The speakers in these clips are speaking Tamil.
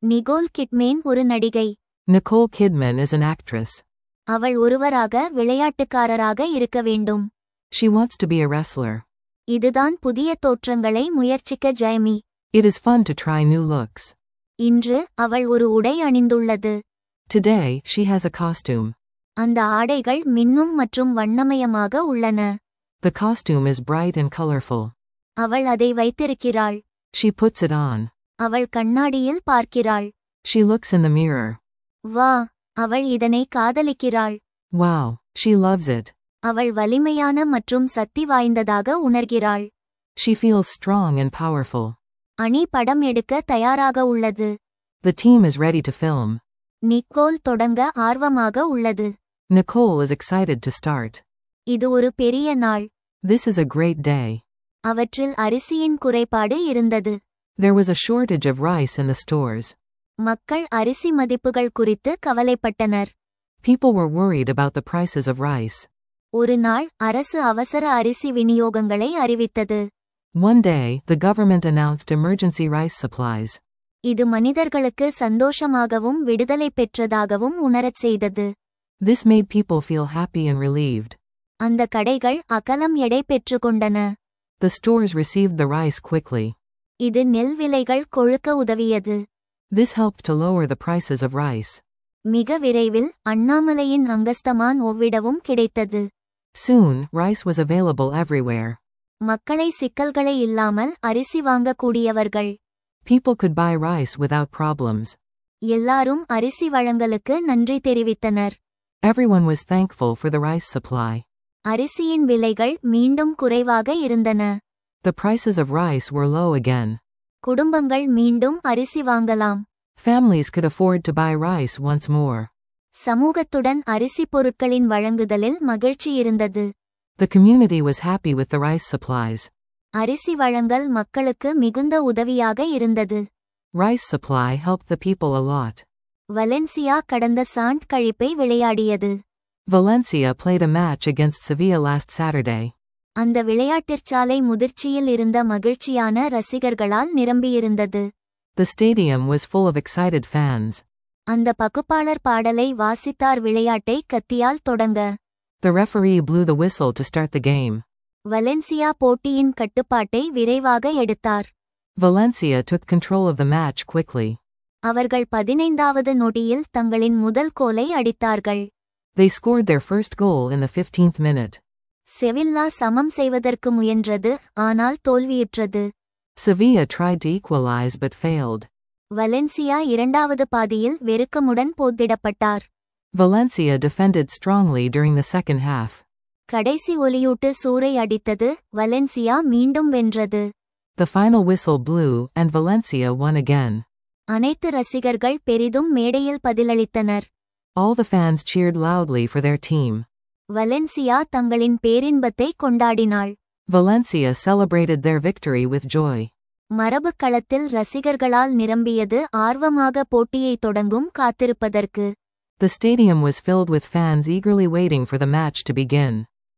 நிகோல் கிட்மேன் ஒரு நடிகை Nicole Kidman is an actress. அவள் ஒருவராக விளையாட்டுக்காரராக இருக்க வேண்டும் She wants to be a wrestler. இதுதான் புதிய தோற்றங்களை முயற்சிக்க ஜெயமி It is fun to try new looks. இன்று அவள் ஒரு உடை அணிந்துள்ளது Today, she has a costume. அந்த ஆடைகள் மின்னும் மற்றும் வண்ணமயமாக உள்ளன The costume is bright and colorful. அவள் அதை வைத்திருக்கிறாள் She puts it on. அவள் கண்ணாடியில் பார்க்கிறாள் She looks in the mirror. வா அவள் இதனை காதலிக்கிறாள் Wow, she loves it. அவள் வலிமையான மற்றும் சக்தி வாய்ந்ததாக உணர்கிறாள் She feels strong and powerful. அணி படம் எடுக்க தயாராக உள்ளது The team is ready to film. Nicole தொடங்க ஆர்வமாக உள்ளது Nicole is excited to start. இது ஒரு பெரிய நாள் This is a great day. அவற்றில் அரிசியின் குறைபாடு இருந்தது There was a shortage of rice in the stores. மக்கள் அரிசி மதிப்புகள் குறித்து கவலைப்பட்டனர் People were worried about the prices of rice. ஒரு நாள் அரசு அவசர அரிசி விநியோகங்களை அறிவித்தது One day, the government announced emergency rice supplies. இது மனிதர்களுக்கு சந்தோஷமாகவும் விடுதலை பெற்றதாகவும் உணரச் செய்தது This made people feel happy and relieved. அந்த கடைகள் அகலம் எடை பெற்றுக்கொண்டன The stores received the rice quickly. இது நெல் விலைகள் கொழுக்க உதவியது This helped to lower the prices of rice. மிக விரைவில் அண்ணாமலையின் அங்கஸ்தமான் ஒவ்விடவும் கிடைத்தது Soon, rice was available everywhere. மக்களை சிக்கல்களை இல்லாமல் அரிசி வாங்கக்கூடியவர்கள் People could buy rice without problems. எல்லாரும் அரிசி வழங்கலுக்கு நன்றி தெரிவித்தனர் Everyone was thankful for the rice supply. அரிசியின் விலைகள் மீண்டும் குறைவாக இருந்தன The prices of rice were low again. குடும்பங்கள் மீண்டும் அரிசி வாங்கலாம் Families could afford to buy rice once more. சமூகத்துடன் அரிசி பொருட்களின் வழங்குதலில் மகிழ்ச்சி இருந்தது The community was happy with the rice supplies. அரிசி வழங்கல் மக்களுக்கு மிகுந்த உதவியாக இருந்தது Rice supply helped the people a lot. Valencia கடந்த சாண்ட் கழிப்பை விளையாடியது Valencia played a match against Sevilla last Saturday. அந்த விளையாட்டிற்சாலை முதிர்ச்சியில் இருந்த மகிழ்ச்சியான ரசிகர்களால் நிரம்பியிருந்தது The stadium was full of excited fans. அந்த பகுப்பாளர் பாடலை வாசித்தார் விளையாட்டை கத்தியால் தொடங்க The referee blew the whistle to start the game. Valencia போட்டியின் கட்டுப்பாட்டை விரைவாக எடுத்தார் Valencia took control of the match quickly. அவர்கள் பதினைந்தாவது நொடியில் தங்களின் முதல் கோலை அடித்தார்கள் They scored their first goal in the 15th minute. செவில்லா சமம் செய்வதற்கு முயன்றது ஆனால் தோல்வியுற்றது Sevilla tried to equalize but failed. Valencia இரண்டாவது பாதியில் வெறுக்கமுடன் போத்திடப்பட்டார் Valencia defended strongly during the second half. கடைசி ஒலியூட்டு சூறை அடித்தது வலென்சியா மீண்டும் வென்றது The final whistle blew, and Valencia won again. அனைத்து ரசிகர்கள் பெரிதும் மேடையில் பதிலளித்தனர் All the fans cheered loudly for their team. Valencia தங்களின் பேரின்பத்தை கொண்டாடினாள் Valencia celebrated their victory with joy. மரபுக் களத்தில் ரசிகர்களால் நிரம்பியது ஆர்வமாக போட்டியை தொடங்கும் காத்திருப்பதற்கு The stadium was filled with fans eagerly waiting for the match to begin.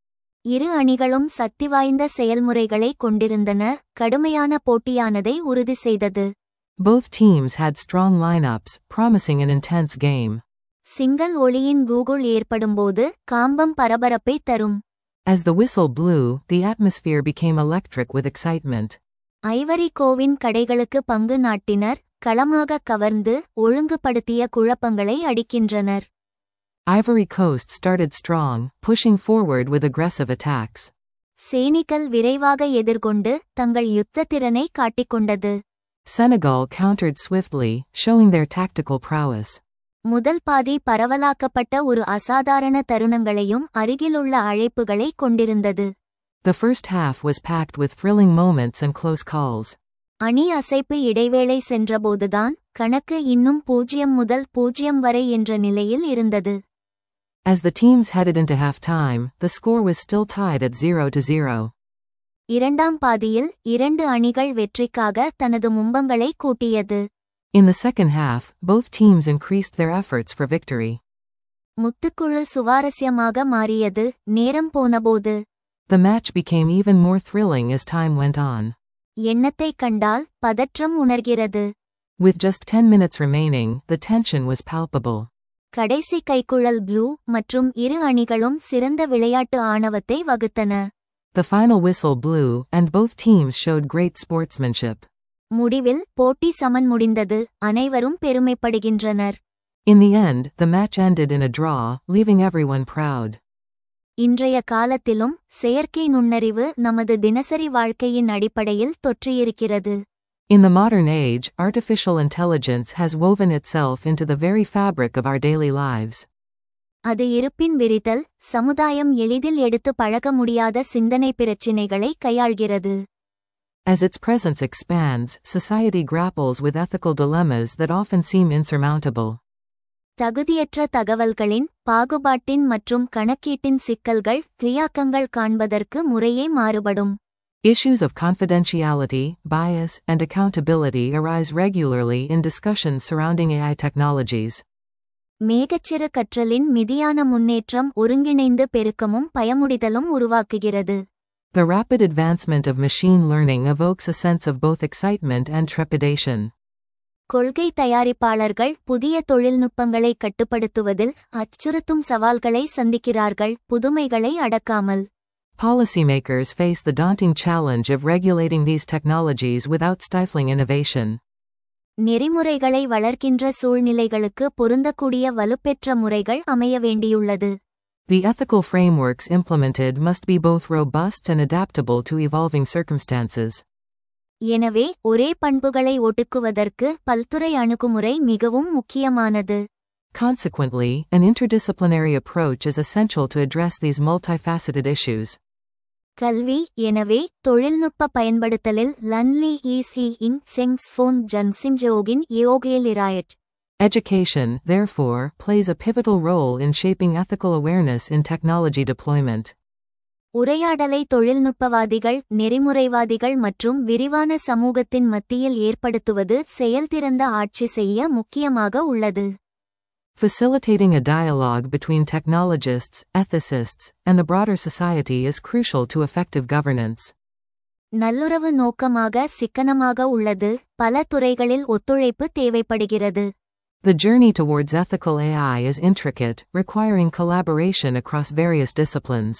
இரு அணிகளும் சக்திவாய்ந்த செயல்முறைகளை கொண்டிருந்தன கடுமையான போட்டியானதை உறுதி செய்தது Both teams had strong lineups, promising an intense game. சிங்கள் ஒளியின் கூகுள் ஏற்படும்போது காம்பம் பரபரப்பை தரும் As the whistle blew, the atmosphere became electric with excitement. Ivory கோவின் கடைகளுக்கு பங்கு நாட்டினர் களமாக கவர்ந்து ஒழுங்குபடுத்திய குழப்பங்களை அடிக்கின்றனர் Ivory Coast started strong, pushing forward with aggressive attacks. சேனிக்கல் விரைவாக எதிர்கொண்டு தங்கள் யுத்த திறனை காட்டிக்கொண்டது Senegal countered swiftly, showing their tactical prowess. முதல் பாதி பரவலாக்கப்பட்ட ஒரு அசாதாரண தருணங்களையும் அருகிலுள்ள அழைப்புகளை கொண்டிருந்தது The first half was packed with thrilling moments and close calls. அணி அசைப்பு இடைவேளை சென்றபோதுதான் கணக்கு இன்னும் பூஜ்யம் முதல் பூஜ்யம் வரை என்ற நிலையில் இருந்தது As the teams headed into halftime, the score was still tied at 0 to 0. இரண்டாம் பாதியில் இரண்டு அணிகள் வெற்றிக்காக தனது மும்பங்களை கூட்டியது In the second half, both teams increased their efforts for victory. முத்துக்குழு சுவாரஸ்யமாக மாறியது நேரம் போனபோது The match became even more thrilling as time went on. எண்ணத்தைக் கண்டால் பதற்றம் உணர்கிறது With just 10 minutes remaining, the tension was palpable. கடைசி கைக்குழல் ப்ளூ மற்றும் இரு அணிகளும் சிறந்த விளையாட்டு ஆணவத்தை வகுத்தன The final whistle blew, and both teams showed great sportsmanship. முடிவில் போட்டி சமன் முடிந்தது அனைவரும் பெருமைப்படுகின்றனர் In the end, the match ended in a draw, leaving everyone proud. இன்றைய காலத்திலும் செயற்கை நுண்ணறிவு நமது தினசரி வாழ்க்கையின் அடிப்படையில் தொற்றியிருக்கிறது In the modern age, artificial intelligence has woven itself into the very fabric of our daily lives. அது இருப்பின் விரிதல் சமுதாயம் எளிதில் எடுத்து பழக முடியாத சிந்தனை பிரச்சினைகளை கையாள்கிறது As its presence expands, society grapples with ethical dilemmas that often seem insurmountable. தகுதியற்ற தகவல்களின் பாகுபாட்டின் மற்றும் கணக்கீட்டின் சிக்கல்கள் கிரியாக்கங்கள் காண்பதற்கு முறையே மாறுபடும் Issues of confidentiality, bias, and accountability arise regularly in discussions surrounding AI technologies. மேகச்சிறு கற்றலின் மிதியான முன்னேற்றம் ஒருங்கிணைந்து பெருக்கமும் பயமுடிதலும் உருவாக்குகிறது The rapid advancement of machine learning evokes a sense of both excitement and trepidation. கொள்கை தயாரிப்பாளர்கள் புதிய தொழில்நுட்பங்களை கட்டுப்படுத்துவதில் அச்சுறுத்தும் சவால்களை சந்திக்கிறார்கள் புதுமைகளை அடக்காமல் Policymakers face the daunting challenge of regulating these technologies without stifling innovation. நெறிமுறைகளை வளர்க்கின்ற சூழ்நிலைகளுக்கு பொருந்தக்கூடிய வலுப்பெற்ற முறைகள் அமைய வேண்டியுள்ளது The ethical frameworks implemented must be both robust and adaptable to evolving circumstances. எனவே ஒரே பண்புகளை ஒடுக்குவதற்கு பல்துறை அணுகுமுறை மிகவும் முக்கியமானது Consequently, an interdisciplinary approach is essential to address these multifaceted issues. கல்வி எனவே தொழில்நுட்ப பயன்படுத்தலில் லன்லி ஈசி இன் செங்ஸ் ஃபோன் ஜன்சிம்ஜோகின் யோகேலிராயட் Education, therefore, plays a pivotal role in shaping ethical awareness in technology deployment. உரையாடலை தொழில்நுட்பவாதிகள் நெறிமுறைவாதிகள் மற்றும் விரிவான சமூகத்தின் மத்தியில் ஏற்படுத்துவது செயல்திறந்த ஆட்சி செய்ய முக்கியமாக உள்ளது Facilitating a dialogue between technologists, ethicists, and the broader society is crucial to effective governance. நல்லுறவு நோக்கமாக சிக்கனமாக உள்ளது பல துறைகளில் ஒத்துழைப்பு தேவைப்படுகிறது The journey towards ethical AI is intricate, requiring collaboration across various disciplines.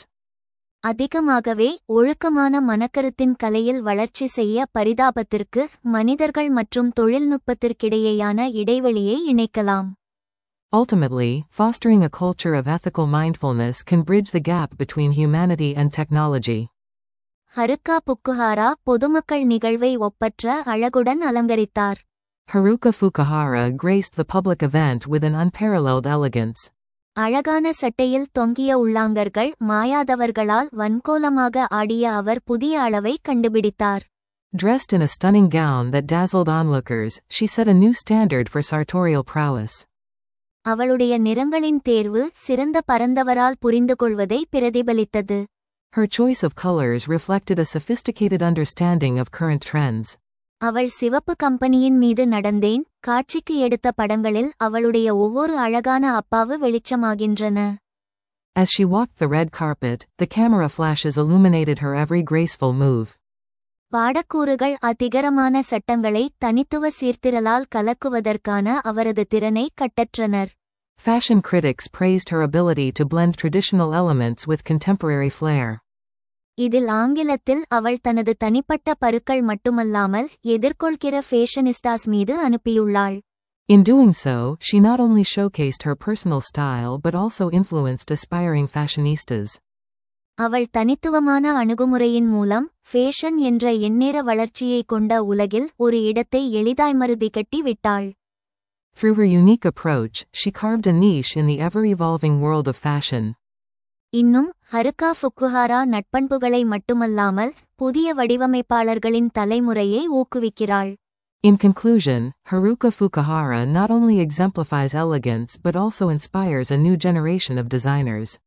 அதிகமாகவே ஒழுக்கமான மனக்கருத்தின் கலையில் வளர்ச்சி செய்ய பரிதாபத்திற்கு மனிதர்கள் மற்றும் தொழில்நுட்பத்திற்கிடையேயான இடைவெளியை இணைக்கலாம் Ultimately, fostering a culture of ethical mindfulness can bridge the gap between humanity and technology. ஹருக்கா புக்குஹாரா பொதுமக்கள் நிகழ்வை ஒப்பற்ற அழகுடன் அலங்கரித்தார் Haruka Fukuhara graced the public event with an unparalleled elegance. அழகான சட்டையில் தொங்கிய உள்ளாங்கர்கள் மாயாதவர்களால் வன்கோலமாக ஆடிய அவர் புதிய அளவை கண்டுபிடித்தார் Dressed in a stunning gown that dazzled onlookers, she set a new standard for sartorial prowess. அவளுடைய நிறங்களின் தேர்வு சிறந்த பரந்தவரால் புரிந்துகொள்வதை பிரதிபலித்தது Her choice of colors reflected a sophisticated understanding of current trends. அவள் சிவப்பு கம்பெனியின் மீது நடந்தேன் காட்சிக்கு எடுத்த படங்களில் அவளுடைய ஒவ்வொரு அழகான அப்பாவு வெளிச்சமாகின்றன As she walked the red carpet, the camera flashes illuminated her every graceful move. பாடக்கூறுகள் அதிகரமான சட்டங்களை தனித்துவ சீர்திரளால் கலக்குவதற்கான அவரது திறனை கட்டற்றனர் Fashion critics praised her ability to blend traditional elements with contemporary flair. இதில் ஆங்கிலத்தில் அவள் தனது தனிப்பட்ட பருக்கள் மட்டுமல்லாமல் எதிர்கொள்கிற ஃபேஷனிஸ்டாஸ் மீது அனுப்பியுள்ளாள் In doing so, she not only showcased her personal style but also influenced aspiring fashionistas. அவள் தனித்துவமான அணுகுமுறையின் மூலம் ஃபேஷன் என்ற எந்நேர வளர்ச்சியை கொண்ட உலகில் ஒரு இடத்தை எளிதாய் மருதி கட்டி விட்டாள் Through her unique approach, she carved a niche in the ever-evolving world of fashion. இன்னும் ஹருக்கா ஃபுக்குஹாரா நட்பண்புகளை மட்டுமல்லாமல் புதிய வடிவமைப்பாளர்களின் தலைமுறையை ஊக்குவிக்கிறாள் In conclusion, Haruka Fukuhara not only exemplifies elegance but also inspires a new generation of designers.